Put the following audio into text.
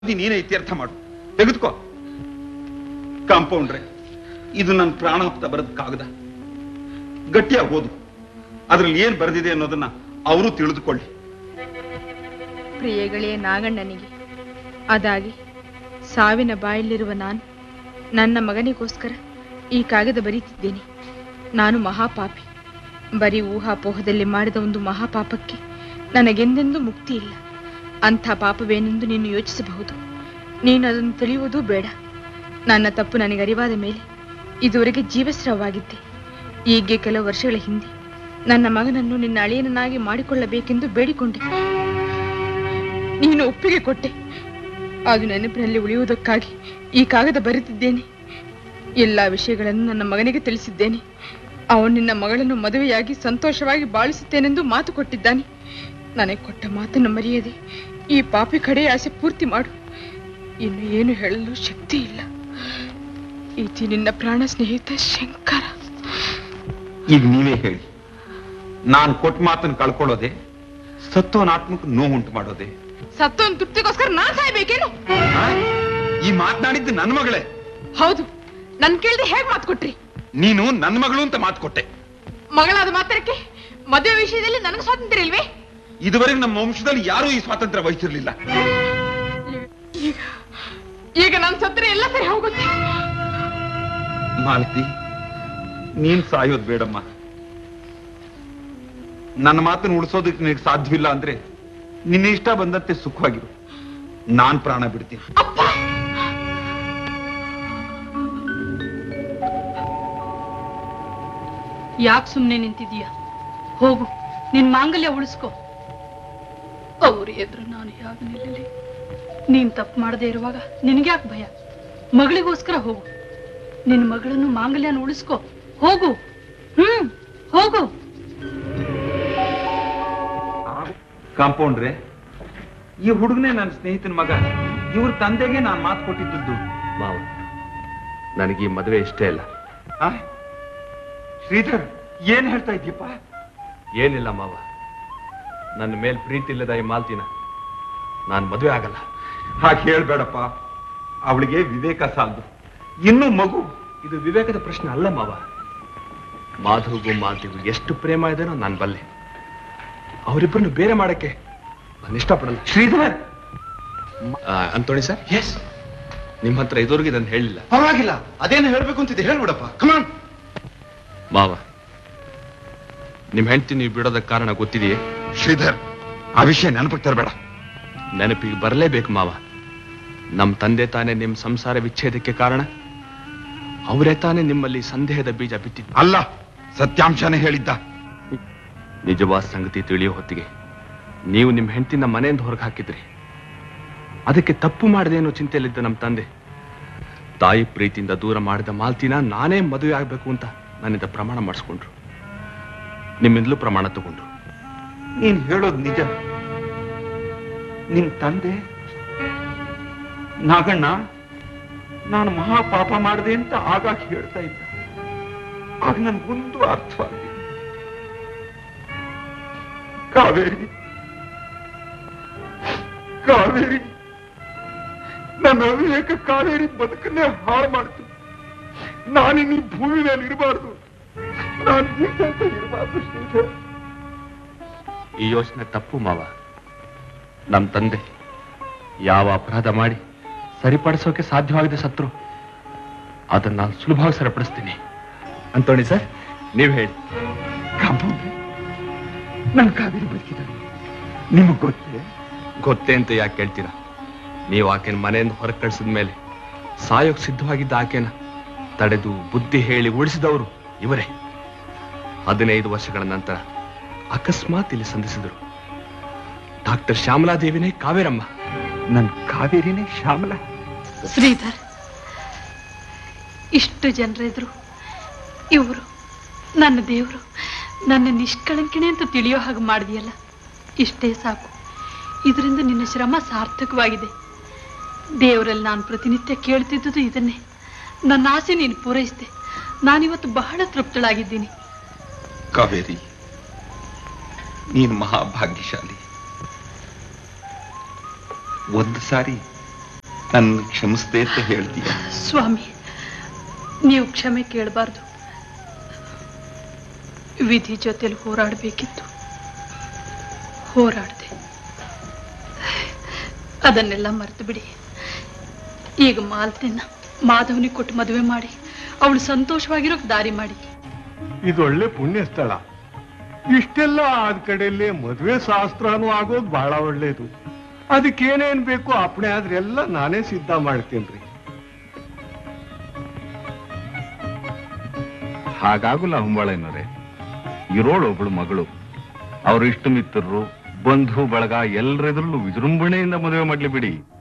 ಬುದ್ಧಿ ನೀನೇ ಇತ್ಯರ್ಥ ಮಾಡು ತೆಗೆದುಕೋ ಕಾಂಪೌಂಡ್ರೆ ಇದು ನನ್ನ ಪ್ರಾಣಾಪ್ತ ಬರೆದ ಕಾಗದ ಗಟ್ಟಿಯಾಗಿ ಓದು ಅದ್ರಲ್ಲಿ ಏನ್ ಬರೆದಿದೆ ಅನ್ನೋದನ್ನ ಅವರು ತಿಳಿದುಕೊಳ್ಳಿ ಪ್ರಿಯಗಳೇ ನಾಗಣ್ಣನಿಗೆ ಅದಾಗಿ ಸಾವಿನ ಬಾಯಲ್ಲಿರುವ ನಾನು ನನ್ನ ಮಗನಿಗೋಸ್ಕರ ಈ ಕಾಗದ ಬರೀತಿದ್ದೇನೆ ನಾನು ಮಹಾಪಾಪಿ ಬರೀ ಊಹಾಪೋಹದಲ್ಲಿ ಮಾಡಿದ ಒಂದು ಮಹಾಪಾಪಕ್ಕೆ ನನಗೆಂದೆಂದೂ ಮುಕ್ತಿ ಇಲ್ಲ ಅಂಥ ಪಾಪವೇನೆಂದು ನೀನು ಯೋಚಿಸಬಹುದು ನೀನು ಅದನ್ನು ತಿಳಿಯುವುದೂ ಬೇಡ ನನ್ನ ತಪ್ಪು ನನಗೆ ಅರಿವಾದ ಮೇಲೆ ಇದುವರೆಗೆ ಜೀವಸ್ರವಾಗಿದ್ದೆ ಹೀಗೆ ಕೆಲವು ವರ್ಷಗಳ ಹಿಂದೆ ನನ್ನ ಮಗನನ್ನು ನಿನ್ನ ಅಳಿಯನನ್ನಾಗಿ ಮಾಡಿಕೊಳ್ಳಬೇಕೆಂದು ಬೇಡಿಕೊಂಡೆ ನೀನು ಒಪ್ಪಿಗೆ ಕೊಟ್ಟೆ ಅದು ನೆನಪಿನಲ್ಲಿ ಉಳಿಯುವುದಕ್ಕಾಗಿ ಈ ಕಾಗದ ಬರೆದಿದ್ದೇನೆ ಎಲ್ಲಾ ವಿಷಯಗಳನ್ನು ನನ್ನ ಮಗನಿಗೆ ತಿಳಿಸಿದ್ದೇನೆ ಅವನು ನಿನ್ನ ಮಗಳನ್ನು ಮದುವೆಯಾಗಿ ಸಂತೋಷವಾಗಿ ಬಾಳಿಸುತ್ತೇನೆಂದು ಮಾತು ಕೊಟ್ಟಿದ್ದಾನೆ ನನಗೆ ಕೊಟ್ಟ ಮಾತನ್ನು ಮರೆಯದೆ ಈ ಪಾಪಿ ಕಡೆ ಆಸೆ ಪೂರ್ತಿ ಮಾಡು ಇನ್ನು ಏನು ಹೇಳಲು ಶಕ್ತಿ ಇಲ್ಲ ಈತಿ ನಿನ್ನ ಪ್ರಾಣ ಸ್ನೇಹಿತ ಶಂಕರ ಈಗ ನೀವೇ ಹೇಳಿ ನಾನು ಕೊಟ್ಟ ಮಾತನ್ನು ಕಳ್ಕೊಳ್ಳೋದೆ ಸತ್ವನ ಆತ್ಮಕ್ಕೆ ನೋವುಂಟು ಮಾಡೋದೆ ಸತ್ತೊಂದು ತೃಪ್ತಿಗೋಸ್ಕರ ನಾನ್ ಸಾಯ್ಬೇಕೇನು ಆ? ಈ ಮಾತನಾಡಿದ್ದು ನನ್ನ ಮಗಳೇ ಹೌದು ನನ್ ಕೇಳ್ದೆ ಹೇಗ್ ಮಾತು ಕೊಟ್ರಿ ನೀನು ನನ್ನ ಮಗಳು ಅಂತ ಮಾತು ಕೊಟ್ಟೆ ಮಗಳಾದ ಮಾತ್ರಕ್ಕೆ ಮದುವೆ ವಿಷಯದಲ್ಲಿ ನನಗೆ ಸ್ವಾತಂತ್ರ್ಯ ಇಲ್ವೇ ಇದುವರೆಗೆ ನಮ್ಮ ವಂಶದಲ್ಲಿ ಯಾರೂ ಈ ಸ್ವಾತಂತ್ರ್ಯ ವಹಿಸಿರ್ಲಿಲ್ಲ ಈಗ ಈಗ ನನ್ ಸತ್ತರೆ ಎಲ್ಲ ಸರಿ ಹೋಗುತ್ತೆ ಮಾಲತಿ ನೀನ್ ಸಾಯೋದ್ ಬೇಡಮ್ಮ ನನ್ನ ಮಾತನ್ನು ಉಳಿಸೋದಕ್ಕೆ ನಿನಗೆ ಸಾಧ್ಯವಿಲ್ಲ ಅಂದ್ರೆ ನಿನ್ನ ಇಷ್ಟ ಬಂದಂತೆ ಸುಖವಾಗಿರು ನಾನ್ ಪ್ರಾಣ ಬಿಡ್ತೀನಿ ಅಪ್ಪ ಯಾಕೆ ಸುಮ್ಮನೆ ನಿಂತಿದೀಯ ಹೋಗು ನಿನ್ ಮಾಂಗಲ್ಯ ಉಳಿಸ್ಕೊ ಅವ್ರ ಎದುರು ನಾನು ಹೇಗೆ ನಿಲ್ಲಲಿ ನೀನ್ ತಪ್ಪು ಮಾಡದೇ ಇರುವಾಗ ನಿನಗ್ಯಾಕೆ ಭಯ ಮಗಳಿಗೋಸ್ಕರ ಹೋಗು ನಿನ್ನ ಮಗಳನ್ನು ಮಾಂಗಲ್ಯನ ಉಳಿಸ್ಕೊ ಹೋಗು ಹ್ಮ್ ಹೋಗು ಕಾಂಪೌಂಡ್ರೆ ಈ ಹುಡುಗನೇ ನನ್ನ ಸ್ನೇಹಿತನ ಮಗ ಇವ್ರ ತಂದೆಗೆ ನಾನು ಮಾತು ಕೊಟ್ಟಿದ್ದದ್ದು ಮಾವ ನನಗೆ ಈ ಮದುವೆ ಇಷ್ಟೇ ಇಲ್ಲ ಆ? ಶ್ರೀಧರ್ ಏನ್ ಹೇಳ್ತಾ ಇದ್ದೀಯಪ್ಪ ಏನಿಲ್ಲ ಮಾವ ನನ್ನ ಮೇಲ್ ಪ್ರೀತಿ ಇಲ್ಲದ ಈ ಮಾಲ್ತಿನ ನಾನು ಮದುವೆ ಆಗಲ್ಲ ಹಾಗೆ ಹೇಳ್ಬೇಡಪ್ಪ ಅವಳಿಗೆ ವಿವೇಕ ಸಾಲದು ಇನ್ನು ಮಗು ಇದು ವಿವೇಕದ ಪ್ರಶ್ನೆ ಅಲ್ಲ ಮಾವ ಮಾಧವ್ಗೂ ಮಾಲ್ತಿಗೂ ಎಷ್ಟು ಪ್ರೇಮ ಇದೆನೋ ನಾನು ಬಲ್ಲೆ ಅವರಿಬ್ಬರನ್ನು ಬೇರೆ ಮಾಡಕ್ಕೆ ನಾನು ಇಷ್ಟಪಡಲ್ಲ ಶ್ರೀಧರ್ ಆ, ಅಂತೋಣಿ ಸರ್ ಎಸ್ ನಿಮ್ಮ ಹತ್ರ ಇದುವರೆಗೆ ಇದನ್ನು ಹೇಳಿಲ್ಲ ಪರವಾಗಿಲ್ಲ ಅದೇನು ಹೇಳ್ಬೇಕು ಅಂತಿದೆ ಹೇಳ್ಬಿಡಪ್ಪ ಕಮಾನ್ ಮಾವ ನಿಮ್ ಹೆಂಡತಿ ನೀವು ಬಿಡೋದಕ್ಕೆ ಕಾರಣ ಗೊತ್ತಿದೆಯೇ ಶ್ರೀಧರ್ ಆ ವಿಷಯ ನೆನಪಿಗೆ ತರಬೇಡ ನೆನಪಿಗೆ ಬರಲೇಬೇಕು ಮಾವ ನಮ್ಮ ತಂದೆ ತಾನೇ ನಿಮ್ಮ ಸಂಸಾರ ವಿಚ್ಛೇದಕ್ಕೆ ಕಾರಣ ಅವರೇ ತಾನೇ ನಿಮ್ಮಲ್ಲಿ ಸಂದೇಹದ ಬೀಜ ಬಿತ್ತಿದ್ದು ಅಲ್ಲ ಸತ್ಯಾಂಶನೇ ಹೇಳಿದ್ದ ನಿಜವಾದ ಸಂಗತಿ ತಿಳಿಯೋ ಹೊತ್ತಿಗೆ ನೀವು ನಿಮ್ಮ ಹೆಂಡತಿನ ಮನೆಯಿಂದ ಹೊರಗೆ ಹಾಕಿದ್ರಿ ಅದಕ್ಕೆ ತಪ್ಪು ಮಾಡದೆ ಅನ್ನೋ ಚಿಂತೆಯಲ್ಲಿದ್ದ ನಮ್ಮ ತಂದೆ ತಾಯಿ ಪ್ರೀತಿಯಿಂದ ದೂರ ಮಾಡಿದ ಮಾಲ್ತಿನ ನಾನೇ ಮದುವೆ ಆಗ್ಬೇಕು ಅಂತ ನನ್ನಿಂದ ಪ್ರಮಾಣ ಮಾಡಿಸ್ಕೊಂಡ್ರು ನಿಮ್ಮಿಂದಲೂ ಪ್ರಮಾಣ ತಗೊಂಡ್ರು ನೀನ್ ಹೇಳೋದು ನಿಜ ನಿಮ್ ತಂದೆ ನಾಗಣ್ಣ ನಾನು ಮಹಾ ಪಾಪ ಮಾಡಿದೆ ಅಂತ ಆಗಾಗ ಹೇಳ್ತಾ ಇದ್ದ ಆಗ ನನ್ಗೊಂದು ಅರ್ಥವಾಗಿದೆ ಕಾವೇರಿ ಕಾವೇರಿ ನನ್ನ ಅವಿವೇಕ ಕಾವೇರಿ ಬದುಕನ್ನೇ ಹಾಳು ಮಾಡ್ತು ನಾನಿನ್ನು ಈ ಭೂಮಿ ಮೇಲೆ ಇರಬಾರ್ದು ನಾನು ಜೀವಂತ ಇರಬಾರ್ದು ಶ್ರೀಧರ್ ಈ ಯೋಚನೆ ತಪ್ಪು ಮಾವ ನಮ್ಮ ತಂದೆ ಯಾವ ಅಪರಾಧ ಮಾಡಿ ಸರಿಪಡಿಸೋಕೆ ಸಾಧ್ಯವಾಗದೆ ಸತ್ರು ಅದನ್ನ ನಾನು ಸುಲಭವಾಗಿ ಸರಿಪಡಿಸ್ತೀನಿ ಅಂತೋಣಿ ಸರ್ ನೀವು ಹೇಳಿ ಕಾಂಪೌಂಡ್ ನನ್ನ ಕಾವೇರಿ ಬದುಕಿದ್ದಾಳೆ ನಿಮಗ್ ಗೊತ್ತೇ ಗೊತ್ತೇ ಅಂತ ಯಾಕೆ ಕೇಳ್ತೀರಾ ನೀವು ಆಕೆನ ಮನೆಯಿಂದ ಹೊರಗೆ ಕಳಿಸಿದ ಮೇಲೆ ಸಾಯೋಕ್ ಸಿದ್ಧವಾಗಿದ್ದ ಆಕೆನ ತಡೆದು ಬುದ್ಧಿ ಹೇಳಿ ಉಳಿಸಿದವರು ಇವರೇ ಹದಿನೈದು ವರ್ಷಗಳ ನಂತರ ಅಕಸ್ಮಾತ್ ಇಲ್ಲಿ ಸಂಧಿಸಿದರು ಡಾಕ್ಟರ್ ಶ್ಯಾಮಲಾದೇವಿನೇ ಕಾವೇರಮ್ಮ ನನ್ನ ಕಾವೇರಿನೇ ಶ್ಯಾಮಲ ಶ್ರೀಧರ್ ಇಷ್ಟು ಜನರೆದ್ರು ಇವರು ನನ್ನ ದೇವರು ನನ್ನ ನಿಷ್ಕಳಂಕಿಣೆ ಅಂತ ತಿಳಿಯೋ ಹಾಗೆ ಮಾಡಿದೆಯಲ್ಲ ಇಷ್ಟೇ ಸಾಕು ಇದರಿಂದ ನಿನ್ನ ಶ್ರಮ ಸಾರ್ಥಕವಾಗಿದೆ ದೇವರಲ್ಲಿ ನಾನು ಪ್ರತಿನಿತ್ಯ ಕೇಳ್ತಿದ್ದುದು ಇದನ್ನೇ ನನ್ನ ಆಸೆ ನೀನು ಪೂರೈಸಿದೆ ನಾನಿವತ್ತು ಬಹಳ ತೃಪ್ತಳಾಗಿದ್ದೀನಿ ಕಾವೇರಿ ನೀನು ಮಹಾಭಾಗ್ಯಶಾಲಿ ಒಂದು ಸಾರಿ ನನ್ನ ಕ್ಷಮಿಸ್ದೆ ಅಂತ ಹೇಳ್ತೀಯ ಸ್ವಾಮಿ ನೀವು ಕ್ಷಮೆ ಕೇಳಬಾರ್ದು ವಿಧಿ ಜೊತೆಲಿ ಹೋರಾಡಬೇಕಿತ್ತು ಹೋರಾಡದೆ ಅದನ್ನೆಲ್ಲ ಮರೆತು ಬಿಡಿ ಈಗ ಮಾಲ್ತಿನ ಮಾಧವನಿಗೆ ಕೊಟ್ಟು ಮದುವೆ ಮಾಡಿ ಅವಳು ಸಂತೋಷವಾಗಿರೋಕ್ ದಾರಿ ಮಾಡಿ ಇದೊಳ್ಳೆ ಪುಣ್ಯ ಸ್ಥಳ ಇಷ್ಟೆಲ್ಲ ಆದ ಕಡೆಯಲ್ಲೇ ಮದುವೆ ಶಾಸ್ತ್ರನೂ ಆಗೋದು ಬಹಳ ಒಳ್ಳೇದು ಅದಕ್ಕೇನೇನ್ ಬೇಕು ಅಪ್ಪಣೆ ಆದ್ರೆ ಎಲ್ಲ ನಾನೇ ಸಿದ್ಧ ಮಾಡ್ತೇನ್ರಿ ಹಾಗಾಗುಲ್ಲ ಹುಂಬಾಳೆನವರೇ ಇರೋಳು ಒಬ್ಳು ಮಗಳು ಅವ್ರ ಇಷ್ಟ ಮಿತ್ರರು ಬಂಧು ಬಳಗ ಎಲ್ಲರೆದುರಲ್ಲೂ ವಿಜೃಂಭಣೆಯಿಂದ ಮದುವೆ ಮಾಡ್ಲಿ ಬಿಡಿ